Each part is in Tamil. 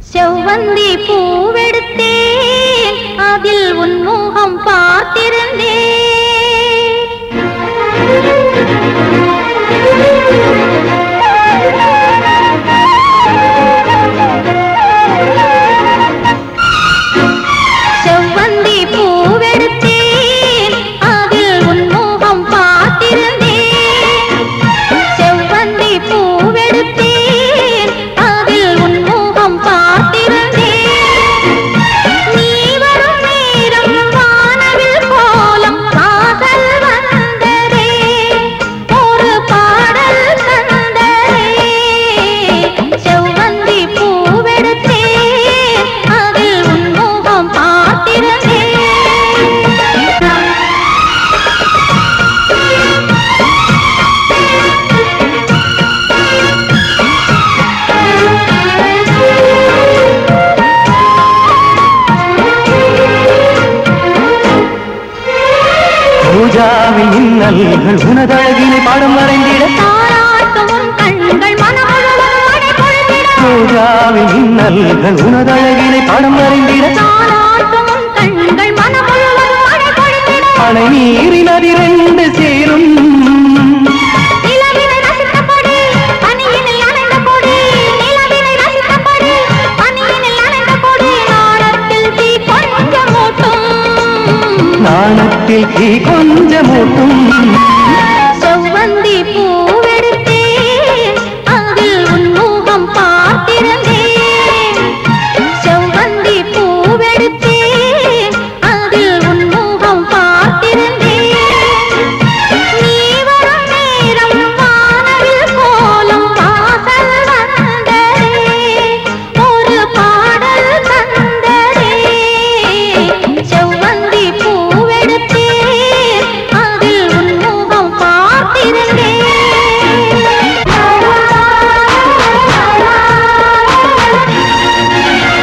செவ்வந்தி பூவெடுத்தேன் அதில் உன் முகம் பார்த்திருந்தேன் செவ்வந்தி பூவெடுத்தேன் அதில் உன் முகம் பார்த்திருந்தேன் செவ்வந்தி பூவெடுத்தேன் அதில் உன் முகம் பார்த்திருந்தேன் நீ வரும் நேரம் வானவில் கோலம் காதல் வந்ததே ஒரு பாடல் தந்ததே செவ்வந்தி பூவெடுத்தேன் அதில் உன் முகம் பார்த்திருந்தேன் பூஜாவில் இன்னல்கள் உனதழகினை பாடம் வரைந்திட தாராட்டும் உன் கண்கள் மனமுழுவதும் மழை பொழிந்திட பூஜாவில் இன்னல்கள் உனதழகினை பாடம் வரைந்திட தாராட்டும் உன் கண்கள் மனமுழுவதும் மழை பொழிந்திட அணை நீரின் அதிரண்டு சேரும் நிலவினை ரசித்தபடி பனியினில் அணைந்த கொடி நிலவினை ரசித்தபடி பனியினில் அணைந்த கொடி நாணத்தில் தீ கொஞ்சம் மூட்டும் நாணத்தில் தீ கொஞ்சமூட்டும் செவ்வந்தி பூவெடுத்தேன் அதில் உன் முகம் பார்த்திருந்தேன் செவ்வந்தி பூவெடுத்தேன் அதில் உன் முகம் பார்த்திருந்தேன் நீ வரும் நேரம் வானவில் கோலம் வாசல் வந்ததே ஒரு பாடல் தந்ததே செவ்வந்தி பூவெடுத்தேன் அதில் உன் முகம் பார்த்திருந்தேன்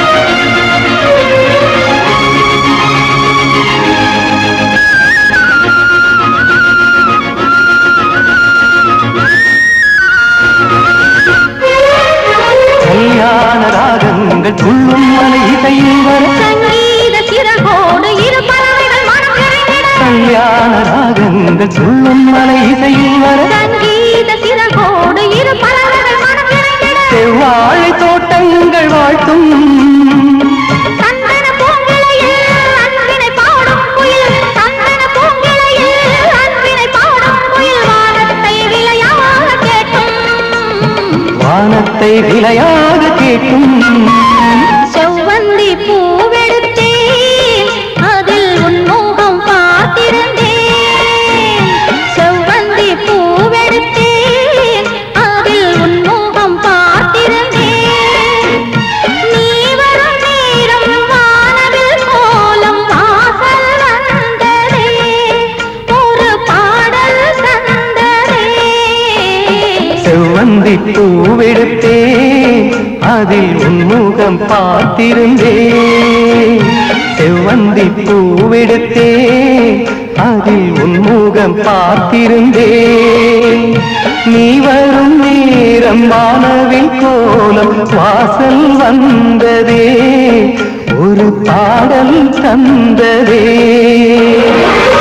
கல்யாண ராகங்கள் துள்ளும் மலை இசையில் வர சங்கீத சிறகோடு இரு பறவைகள் மனம் நிறைந்திட கல்யாண ராகங்கள் துள்ளும் மலை இசையில் வர சங்கீத சிறகோடு இரு பறவைகள் மனம் நிறைந்திட செவ்வாழை தோட்டங்கள் வாழ்த்தும் சந்தன பூங்கிளையில் அன்பினை பாடும் குயில் சந்தன பூங்கிளையில் அன்பினை பாடும் குயில் வானத்தை விளையாக கேட்டும் வானத்தை விலையாக கேட்கும் செவ்வந்தி பூவெடுத்தேன் அதில் உன் முகம் பார்த்திருந்தேன் செவ்வந்தி பூவெடுத்தேன் அதில் உன் முகம் பார்த்திருந்தேன் நீ வரும் நேரம் வானவில் கோலம் வாசல் வந்ததே ஒரு பாடல் தந்ததே செவ்வந்தி பூவெடுத்தே அதில் உன்முகம் பார்த்திருந்தே செவ்வந்தி பூவெடுத்தே அதில் உன்முகம் பார்த்திருந்தே நீ வரும் நேரம் வானவில் கோலம் வாசல் வந்ததே ஒரு பாடல் தந்ததே